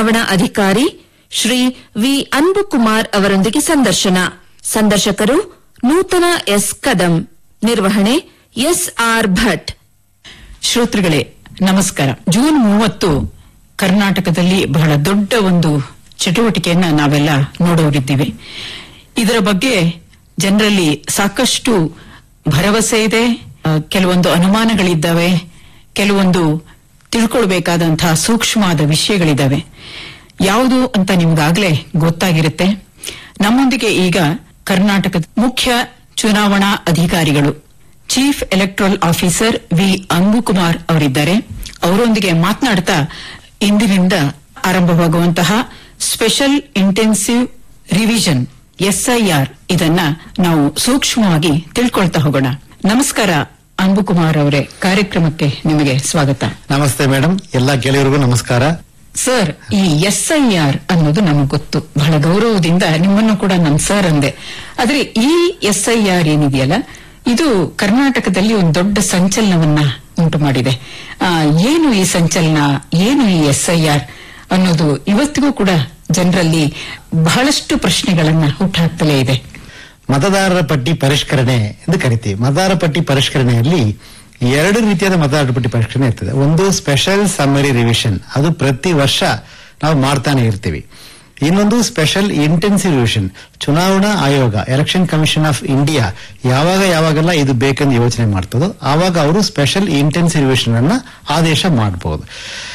ಚುನಾವಣಾ ಅಧಿಕಾರಿ ಶ್ರೀ ವಿ ಅನ್ಬುಕುಮಾರ್ ಅವರೊಂದಿಗೆ ಸಂದರ್ಶನ ಸಂದರ್ಶಕರು ನೂತನ ಎಸ್ ಕದಂ ನಿರ್ವಹಣೆ ಎಸ್ ಆರ್ ಭಟ್ ಶ್ರೋತೃಗಳೇ ನಮಸ್ಕಾರ ಜೂನ್ ಮೂವತ್ತು ಕರ್ನಾಟಕದಲ್ಲಿ ಬಹಳ ದೊಡ್ಡ ಒಂದು ಚಟುವಟಿಕೆಯನ್ನ ನಾವೆಲ್ಲ ನೋಡೋರಿದ್ದೀವಿ ಇದರ ಬಗ್ಗೆ ಜನರಲ್ಲಿ ಸಾಕಷ್ಟು ಭರವಸೆ ಇದೆ ಆ, ಕೆಲವೊಂದು ಅನುಮಾನಗಳಿದ್ದಾವೆ ಕೆಲವೊಂದು ತಿಳ್ಕೊಳ್ಬೇಕಾದಂತಹ ಸೂಕ್ಷ್ಮವಾದ ವಿಷಯಗಳಿದ್ದಾವೆ ಯಾವುದು ಅಂತ ನಿಮ್ಗಾಗ್ಲೇ ಗೊತ್ತಾಗಿರುತ್ತೆ ನಮ್ಮೊಂದಿಗೆ ಈಗ ಕರ್ನಾಟಕದ ಮುಖ್ಯ ಚುನಾವಣಾ ಅಧಿಕಾರಿಗಳು chief electoral officer V Anbukumar ಅವರಿದ್ದಾರೆ ಅವರೊಂದಿಗೆ ಮಾತನಾಡ್ತಾ ಇಂದಿನಿಂದ ಆರಂಭವಾಗುವಂತಹ ಸ್ಪೆಷಲ್ ಇಂಟೆನ್ಸಿವ್ ರಿವಿಷನ್ ಎಸ್ಐಆರ್ ಇದನ್ನ ನಾವು ಸೂಕ್ಷ್ಮವಾಗಿ ತಿಳ್ಕೊಳ್ತಾ ಹೋಗೋಣ ನಮಸ್ಕಾರ ಅಂಬುಕುಮಾರ್ ಅವರೇ ಕಾರ್ಯಕ್ರಮಕ್ಕೆ ನಿಮಗೆ ಸ್ವಾಗತ ನಮಸ್ತೆ ಮೇಡಮ್ ಎಲ್ಲಾ ಗೆಳೆಯರಿಗೂ ನಮಸ್ಕಾರ ಸರ್ ಈ ಎಸ್ಐಆರ್ ಅನ್ನೋದು ನಮಗೆ ಗೊತ್ತು ಬಹಳ ಗೌರವದಿಂದ ನಿಮ್ಮನ್ನು ಕೂಡ ನಮ್ ಸರ್ ಅಂದೆ ಆದ್ರೆ ಈ ಎಸ್ಐಆರ್ ಏನಿದೆಯಲ್ಲ ಇದು ಕರ್ನಾಟಕದಲ್ಲಿ ಒಂದು ದೊಡ್ಡ ಸಂಚಲನವನ್ನ ಉಂಟು ಮಾಡಿದೆ ಆ, ಏನು ಈ ಸಂಚಲನ ಏನು ಈ ಎಸ್ಐಆರ್ ಅನ್ನೋದು ಇವತ್ತಿಗೂ ಕೂಡ ಜನರಲ್ಲಿ ಬಹಳಷ್ಟು ಪ್ರಶ್ನೆಗಳನ್ನ ಹುಟ್ಟುಹಾಕ್ತಲೇ ಇದೆ ಮತದಾರರ ಪಟ್ಟಿ ಪರಿಷ್ಕರಣೆ ಎಂದು ಕರಿತೀವಿ ಮತದಾರರ ಪಟ್ಟಿ ಪರಿಷ್ಕರಣೆಯಲ್ಲಿ ಎರಡು ರೀತಿಯಾದ ಮತದಾರರ ಪಟ್ಟಿ ಪರಿಷ್ಕರಣೆ ಇರ್ತದೆ ಒಂದು ಸ್ಪೆಷಲ್ ಸಮ್ಮರಿ ರಿವಿಷನ್ ಅದು ಪ್ರತಿ ವರ್ಷ ನಾವು ಮಾಡ್ತಾನೆ ಇರ್ತೀವಿ ಇನ್ನೊಂದು ಸ್ಪೆಷಲ್ ಇಂಟೆನ್ಸಿವ್ ರಿವಿಷನ್ ಚುನಾವಣಾ ಆಯೋಗ ಎಲೆಕ್ಷನ್ ಕಮಿಷನ್ ಆಫ್ ಇಂಡಿಯಾ ಯಾವಾಗ ಯಾವಾಗೆಲ್ಲ ಇದು ಬೇಕೆಂದು ಯೋಚನೆ ಮಾಡ್ತದೋ ಆವಾಗ ಅವರು ಸ್ಪೆಷಲ್ ಇಂಟೆನ್ಸಿವ್ ರಿವಿಷನ್ ಅನ್ನ ಆದೇಶ ಮಾಡಬಹುದು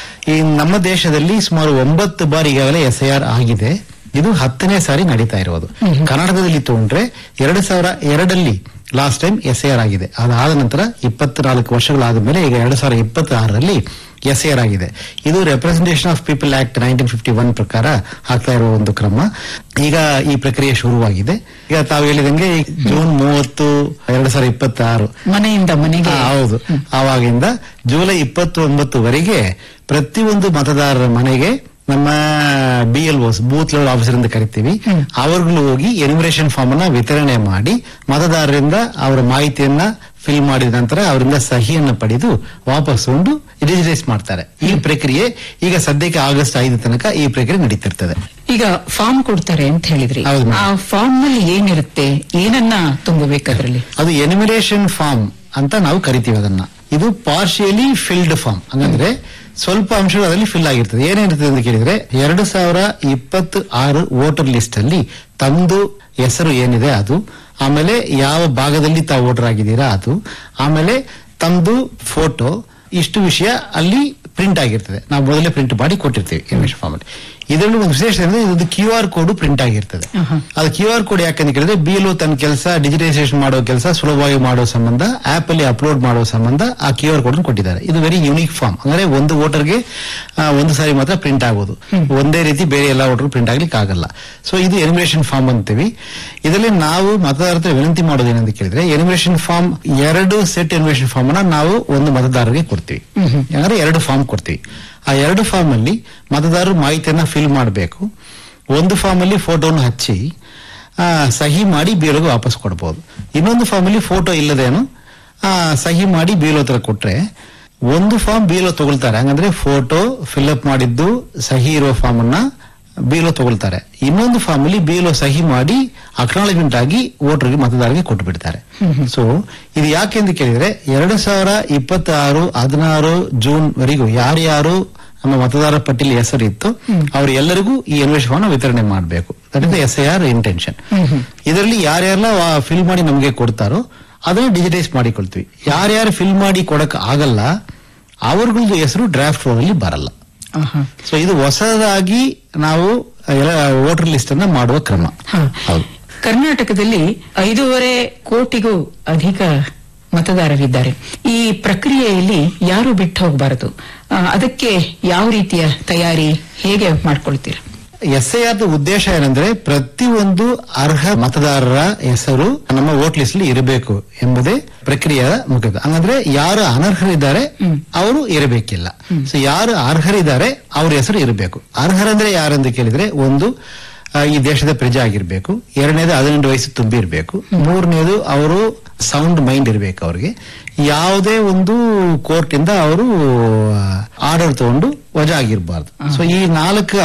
ಈ ನಮ್ಮ ದೇಶದಲ್ಲಿ ಸುಮಾರು ಒಂಬತ್ತು ಬಾರಿ ಈಗಾಗಲೇ ಎಸ್ಐಆರ್ ಆಗಿದೆ ಇದು ಹತ್ತನೇ ಸಾರಿ ನಡೀತಾ ಇರೋದು ಕರ್ನಾಟಕದಲ್ಲಿ ತಗೊಂಡ್ರೆ ಎರಡು ಸಾವಿರ ಎರಡಲ್ಲಿ ಲಾಸ್ಟ್ ಟೈಮ್ ಎಸ್ಐಆರ್ ಆಗಿದೆ ಅದಾದ ನಂತರ ಇಪ್ಪತ್ನಾಲ್ಕು ವರ್ಷಗಳಾದ ಮೇಲೆ ಈಗ ಎರಡು ಸಾವಿರ ಇಪ್ಪತ್ತಾರರಲ್ಲಿ ಎಸ್ಐಆರ್ ಆಗಿದೆ ಇದು representation of people act nineteen fifty one ಪ್ರಕಾರ ಆಗ್ತಾ ಇರುವ ಒಂದು ಕ್ರಮ ಈಗ ಈ ಪ್ರಕ್ರಿಯೆ ಶುರುವಾಗಿದೆ ಈಗ ತಾವು ಹೇಳಿದಂಗೆ ಜೂನ್ ಮೂವತ್ತು ಎರಡು ಸಾವಿರ ಇಪ್ಪತ್ತಾರು ಮನೆಯಿಂದ ಮನೆಗೆ ಹಾ, ಹೌದು ಆವಾಗಿಂದ ಜುಲೈ ಇಪ್ಪತ್ತೊಂಬತ್ತುವರೆಗೆ ಪ್ರತಿಯೊಂದು ಮತದಾರರ ಮನೆಗೆ ನಮ್ಮ B L Os booth level officer ಅಂತ ಕರಿತೀವಿ ಅವರುಗಳು ಹೋಗಿ ಎನಿಮರೇಷನ್ ಫಾರ್ಮ್ ಅನ್ನ ವಿತರಣೆ ಮಾಡಿ ಮತದಾರರಿಂದ ಅವರ ಮಾಹಿತಿಯನ್ನ ಫಿಲ್ ಮಾಡಿದ ನಂತರ ಅವರಿಂದ ಸಹಿಯನ್ನ ಪಡೆದು ವಾಪಸ್ ಕೊಂಡು ರಿಜಿಸ್ಟ್ರೇಸ್ ಮಾಡ್ತಾರೆ ಈ ಪ್ರಕ್ರಿಯೆ ಈಗ ಸದ್ಯಕ್ಕೆ ಆಗಸ್ಟ್ ಐದು ತನಕ ಈ ಪ್ರಕ್ರಿಯೆ ನಡೀತಿರ್ತದೆ ಈಗ ಫಾರ್ಮ್ ಕೊಡ್ತಾರೆ ಅಂತ ಹೇಳಿದ್ರಿ ಹೌದು ಮೇಡಮ್. ಆ ಫಾರ್ಮ್ ನಲ್ಲಿ ಏನಿರುತ್ತೆ ಏನನ್ನ ತುಂಬಬೇಕು ಅದರಲ್ಲಿ ಅದು ಎನಿಮಿನೇಷನ್ ಫಾರ್ಮ್ ಅಂತ ನಾವು ಕರಿತೀವಿ ಅದನ್ನ ಇದು ಪಾರ್ಶಿಯಲಿ ಫಿಲ್ಡ್ ಫಾರ್ಮ್ ಹಂಗಂದ್ರೆ ಸ್ವಲ್ಪ ಅಂಶಗಳು ಅದರಲ್ಲಿ ಫಿಲ್ ಆಗಿರ್ತದೆ ಏನಿರ್ತದೆ ಅಂತ ಕೇಳಿದ್ರೆ ಎರಡು ಸಾವಿರ ಇಪ್ಪತ್ತು ಆರು ವೋಟರ್ ಲಿಸ್ಟ್ ಅಲ್ಲಿ ತಮ್ದು ಹೆಸರು ಏನಿದೆ ಅದು ಆಮೇಲೆ ಯಾವ ಭಾಗದಲ್ಲಿ ತಾವು ವೋಟರ್ ಆಗಿದ್ದೀರಾ ಅದು ಆಮೇಲೆ ತಮ್ದು ಫೋಟೋ ಇಷ್ಟು ವಿಷಯ ಅಲ್ಲಿ ಪ್ರಿಂಟ್ ಆಗಿರ್ತದೆ ನಾವು ಮೊದಲೇ ಪ್ರಿಂಟ್ ಮಾಡಿ ಕೊಟ್ಟಿರ್ತೀವಿ ಎನಿಮೇಷನ್ ಫಾರ್ಮ್ ಅಲ್ಲಿ ಇದರಲ್ಲಿ ಒಂದು ವಿಶೇಷ ಅಂದ್ರೆ ಇದೊಂದು ಕ್ಯೂ ಆರ್ ಕೋಡ್ ಪ್ರಿಂಟ್ ಆಗಿರ್ತದೆ ಅದು ಕ್ಯೂ ಆರ್ ಕೋಡ್ ಯಾಕಂತ ಕೇಳಿದ್ರೆ ಬಿಎಲ್ಒ ತನ್ನ ಕೆಲಸ ಡಿಜಿಟೈಸೇಷನ್ ಮಾಡೋ ಕೆಲಸ ಸುಲಭವಾಗಿ ಮಾಡೋ ಸಂಬಂಧ ಆಪ್ ಅಲ್ಲಿ ಅಪ್ಲೋಡ್ ಮಾಡೋ ಸಂಬಂಧ ಆ ಕ್ಯೂ ಆರ್ ಕೋಡ್ ಕೊಟ್ಟಿದ್ದಾರೆ ಇದು ವೆರಿ ಯೂನಿಕ್ ಫಾರ್ಮ್ ಅಂದ್ರೆ ಒಂದು ವೋಟರ್ಗೆ ಒಂದು ಸಾರಿ ಮಾತ್ರ ಪ್ರಿಂಟ್ ಆಗೋದು ಒಂದೇ ರೀತಿ ಬೇರೆ ಎಲ್ಲ ವೋಟರ್ ಪ್ರಿಂಟ್ ಆಗ್ಲಿಕ್ಕೆ ಆಗಲ್ಲ ಸೊ ಇದು ಎನಿಮಿನೇಷನ್ ಫಾರ್ಮ್ ಅಂತೀವಿ ಇದರಲ್ಲಿ ನಾವು ಮತದಾರರ ಹತ್ರ ವಿನಂತಿ ಮಾಡೋದು ಏನಂತ ಕೇಳಿದ್ರೆ ಎನಿಮಿನೇಷನ್ ಫಾರ್ಮ್ ಎರಡು ಸೆಟ್ ಎನಿಮಿನೇಷನ್ ಫಾರ್ಮ್ ಅನ್ನ ನಾವು ಒಂದು ಮತದಾರರಿಗೆ ಕೊಡ್ತೀವಿ ಯಾಕಂದ್ರೆ ಎರಡು ಫಾರ್ಮ್ ಕೊಡ್ತೀವಿ ಆ ಎರಡು ಫಾರ್ಮ್ ಅಲ್ಲಿ ಮತದಾರರು ಮಾಹಿತಿಯನ್ನ ಫಿಲ್ ಮಾಡಬೇಕು ಒಂದು ಫಾರ್ಮ್ ಅಲ್ಲಿ ಫೋಟೋನ ಹಚ್ಚಿ ಆ, ಸಹಿ ಮಾಡಿ ಬೀಳೋಗೆ ವಾಪಸ್ ಕೊಡ್ಬೋದು ಇನ್ನೊಂದು ಫಾರ್ಮ್ ಅಲ್ಲಿ ಫೋಟೋ ಇಲ್ಲದೇನು ಆ, ಸಹಿ ಮಾಡಿ ಬೀಳೋ ಹತ್ರ ಕೊಟ್ರೆ ಒಂದು ಫಾರ್ಮ್ ಬೀಳೋ ತಗೊಳ್ತಾರೆ ಹಂಗಂದ್ರೆ ಫೋಟೋ ಫಿಲ್ಅಪ್ ಮಾಡಿದ್ದು ಸಹಿ ಇರೋ ಫಾರ್ಮ್ ಅನ್ನ ಬೀಳೋ ತಗೊಳ್ತಾರೆ ಇನ್ನೊಂದು ಫಾರ್ಮ್ ಅಲ್ಲಿ ಬೀಳೋ ಸಹಿ ಮಾಡಿ ಅಕ್ನಾಲಜ್ಮೆಂಟ್ ಆಗಿ ವೋಟರ್ಗೆ ಮತದಾರರಿಗೆ ಕೊಟ್ಟು ಬಿಡ್ತಾರೆ ಸೊ ಇದು ಯಾಕೆ ಅಂತ ಕೇಳಿದ್ರೆ ಎರಡು ಸಾವಿರ ಇಪ್ಪತ್ತಾರು ಹದಿನಾರು ಜೂನ್ ವರೆಗೂ ಯಾರ್ಯಾರು ನಮ್ಮ ಮತದಾರ ಪಟ್ಟಿಲಿ ಹೆಸರು ಇತ್ತು ಅವ್ರು ಎಲ್ಲರಿಗೂ ಈ ಎನ್ವೇಷನ್ ಫಾರ್ಮ್ ವಿತರಣೆ ಮಾಡಬೇಕು that is S I R intention ಇದರಲ್ಲಿ ಯಾರ್ಯಾರೆಲ್ಲ ಫಿಲ್ ಮಾಡಿ ನಮಗೆ ಕೊಡ್ತಾರೋ ಅದನ್ನ ಡಿಜಿಟೈಸ್ ಮಾಡಿಕೊಳ್ತೀವಿ ಯಾರ್ಯಾರು ಫಿಲ್ ಮಾಡಿ ಕೊಡಕ್ ಆಗಲ್ಲ ಅವ್ರಗಳದ್ದು ಹೆಸರು ಡ್ರಾಫ್ಟ್ ರೋಲ್ ಅಲ್ಲಿ ಬರಲ್ಲ ಆಹಾ. ಸೊ ಇದು ಹೊಸದಾಗಿ ನಾವು ವೋಟರ್ ಲಿಸ್ಟ್ ಅನ್ನ ಮಾಡುವ ಕ್ರಮ ಹಾ. ಹೌದು ಕರ್ನಾಟಕದಲ್ಲಿ ಐದೂವರೆ ಕೋಟಿಗೂ ಅಧಿಕ ಮತದಾರರಿದ್ದಾರೆ ಈ ಪ್ರಕ್ರಿಯೆಯಲ್ಲಿ ಯಾರು ಬಿಟ್ಟು ಹೋಗಬಾರದು ಆ, ಅದಕ್ಕೆ ಯಾವ ರೀತಿಯ ತಯಾರಿ ಹೇಗೆ ಮಾಡ್ಕೊಳ್ತೀರಾ ಎಸ್ ಐ ಆರ್ ಉದ್ದೇಶ ಏನಂದ್ರೆ ಪ್ರತಿಯೊಂದು ಅರ್ಹ ಮತದಾರರ ಹೆಸರು ನಮ್ಮ ವೋಟ್ ಲಿಸ್ಟ್ ಅಲ್ಲಿ ಇರಬೇಕು ಎಂಬುದೇ ಪ್ರಕ್ರಿಯೆಯ ಮುಖ್ಯದ ಹಂಗಂದ್ರೆ ಯಾರು ಅನರ್ಹರಿದ್ದಾರೆ ಅವರು ಇರಬೇಕಿಲ್ಲ ಸೊ ಯಾರು ಅರ್ಹರಿದ್ದಾರೆ ಅವ್ರ ಹೆಸರು ಇರಬೇಕು ಅರ್ಹರಂದ್ರೆ ಯಾರಂತ ಕೇಳಿದ್ರೆ ಒಂದು ಆ, ಈ ದೇಶದ ಪ್ರಜೆ ಆಗಿರ್ಬೇಕು ಎರಡನೇದು ಹದಿನೆಂಟು ವಯಸ್ಸು ತುಂಬಿರ್ಬೇಕು ಮೂರನೇದು ಅವರು ಸೌಂಡ್ ಮೈಂಡ್ ಇರಬೇಕು ಅವ್ರಿಗೆ ಯಾವುದೇ ಒಂದು ಕೋರ್ಟ್ ಇಂದ ಅವರು ಆರ್ಡರ್ ತಗೊಂಡು ವಜಾ ಆಗಿರಬಾರ್ದು ಸೊ ಈ ನಾಲ್ಕು